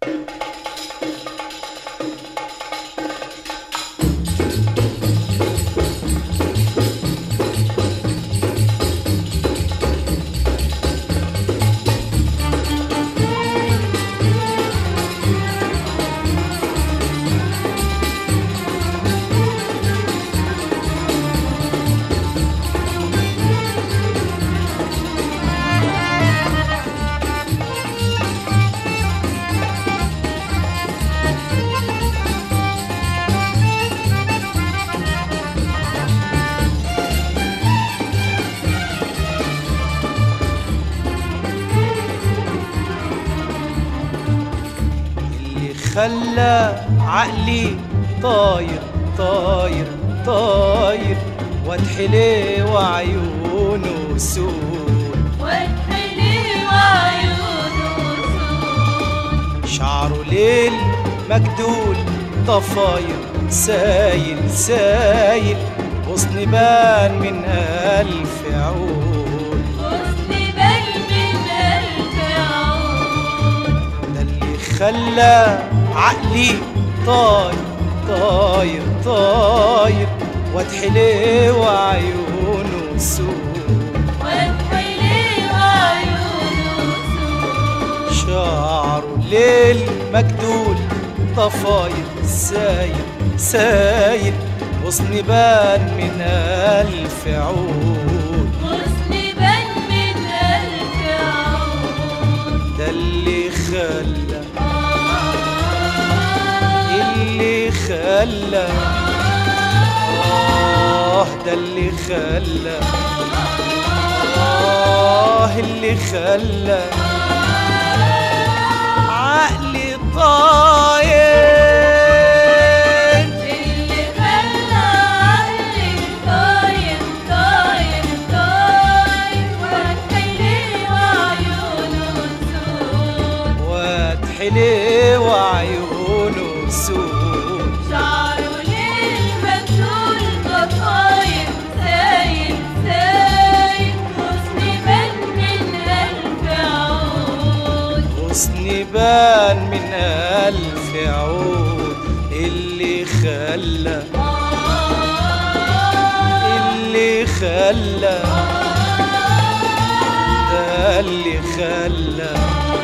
اللي خلى عقلي طاير طاير طاير واتحلي وعيونه سود وادخلي وعيونه سود شعره ليل مجدول ضفاير سايل سايل غصن بان من ألف عود حسن بل من ألف عود ده اللي خلى عقلي طاير طاير طاير واتحلي وعيونه سود وادخلي وعيونه سود شعره ليل مجدول ضفاير سايل سايل غصن بان من ألف عود حسن بل من ألف عود ده اللي خلى اللي خلى آه ده اللي خلى آه اللي خلى عقلي طاير اللي خلى عقلي طاير طاير طاير وادخلي وعيونه سود واتحلي وعيونه سود شعره للمجنون ضفاير سايل سايل حسن بل من ألف عود غصن بان من ألف عود اللي خلى اللي خلى ده اللي خلى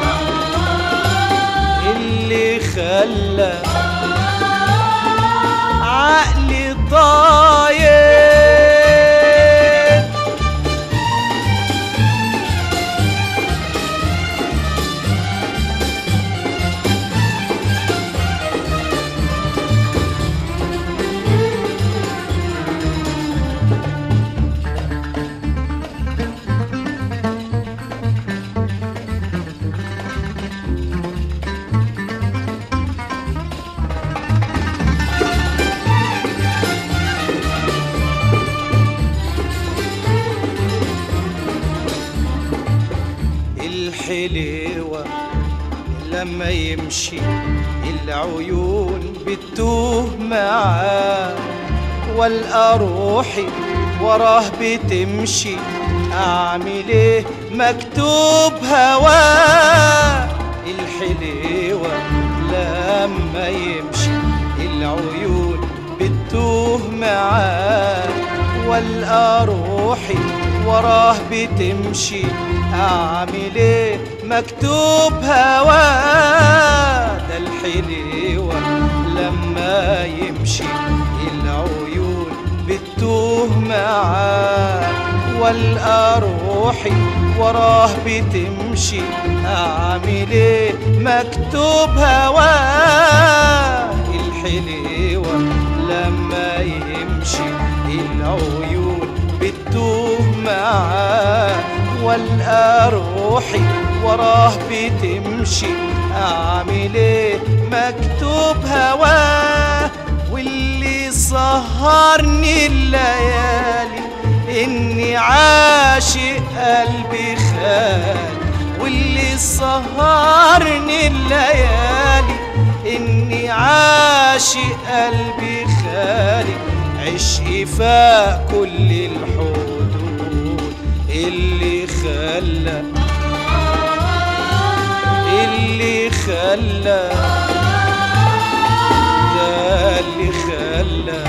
اللي خلى عقلي طاير الحليوة لما يمشي العيون بتوه معاه والقى روحي وراه بتمشي اعمل ايه مكتوب هواه الحليوة لما يمشي العيون بتوه معاه والقى روحي وراه بتمشي اعمل ايه مكتوب هواه ده الحليوة لما يمشي العيون بتوه معاه والقى روحي وراه بتمشي اعمل ايه مكتوب هواه الحليوة لما يمشي العيون بتوه معاه والقى روحي وراه بتمشي اعمل ايه مكتوب هواه واللي سهرني الليالي اني عاشق قلبي خال واللي سهرني الليالي اني عاشق قلبي خالي عشقي فاق كل الحدود اللي خلى اللي خلى خلى ده اللي خلى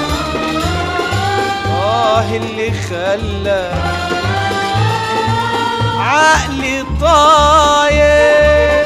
آه اللي خلى عقلي طاير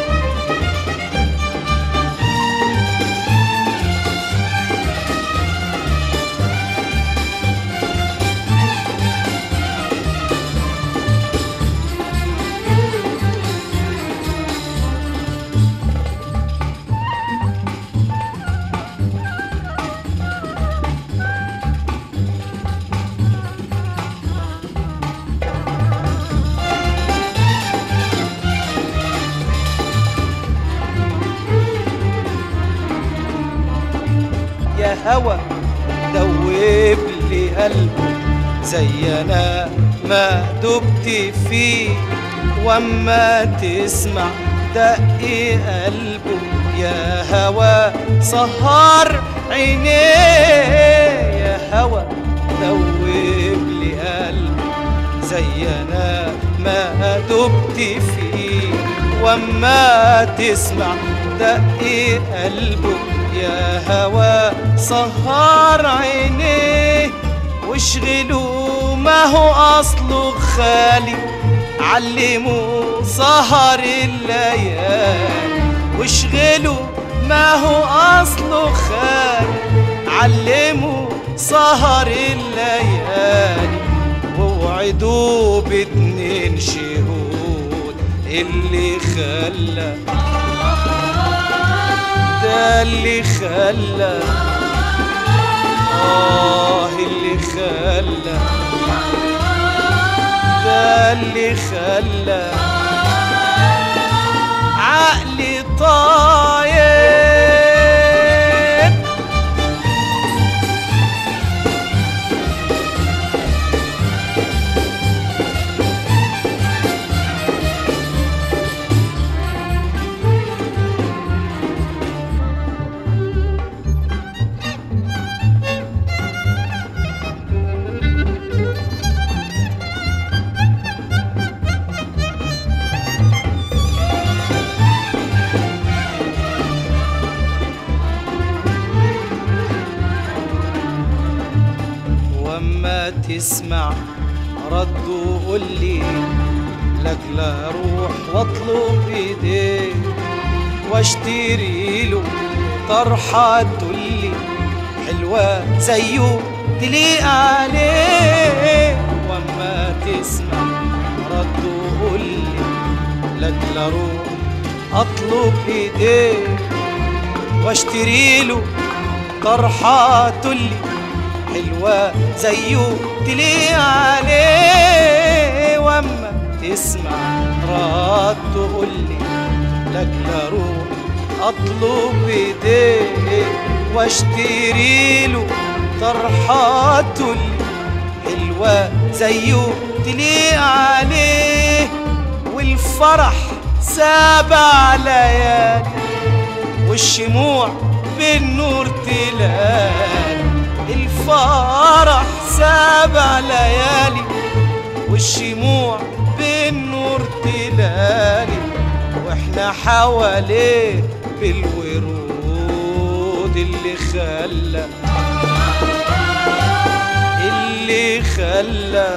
يا هوى دوب لي قلبه زي انا ما دبت فيه واما تسمع دق قلبه يا هوى سهر عينيه يا هوى دوب لي قلبه زي انا ما دبت فيه واما تسمع دق قلبه يا هوى سهر عينيه واشغلوا ما هو اصله خالي علموا سهر الليالي واشغلوا ما هو اصله خالي علموا سهر الليالي ووعدوا باتنين شهود اللي خلى ده اللي خلى آه اللي خلى ده اللي خلى عقلي طاير واما تسمع رد وقول لي لك لا اروح واطلب ايديه واشتري له طرحه تقولي حلوه زيه تليق عليه واما تسمع رد وقول لي لك لا اروح اطلب ايديه واشتري له طرحه تقولي حلوة زيه تليق عليه واما تسمع رد تقولي لك لا روح اطلب ايديه واشتري له طرحة تقولي حلوة زيه تليق عليه والفرح سبع ليالي والشموع بالنور تلال الفرح سبع ليالي والشموع بالنور تلالي واحنا حواليه بالورود اللي خلى اللي خلى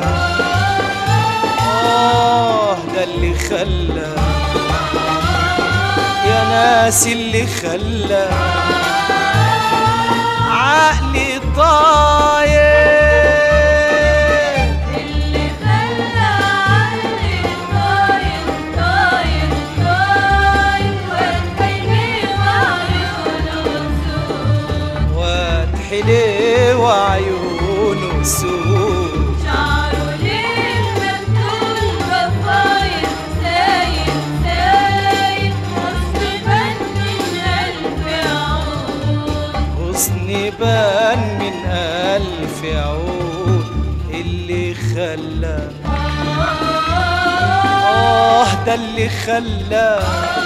آه ده اللي خلى يا ناس اللي خلى عقلي طاير اللي خلى عقلي طاير طاير طاير والحلم وعيونه سود واتحلي وعيونه سود شعره ليل مبتول بفاير ساير ساير حسن بن ألف عود حسني بان من ألف عود اللي خلى آه ده اللي خلى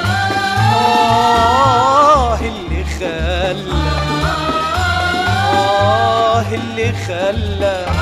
آه اللي خلى آه اللي خلى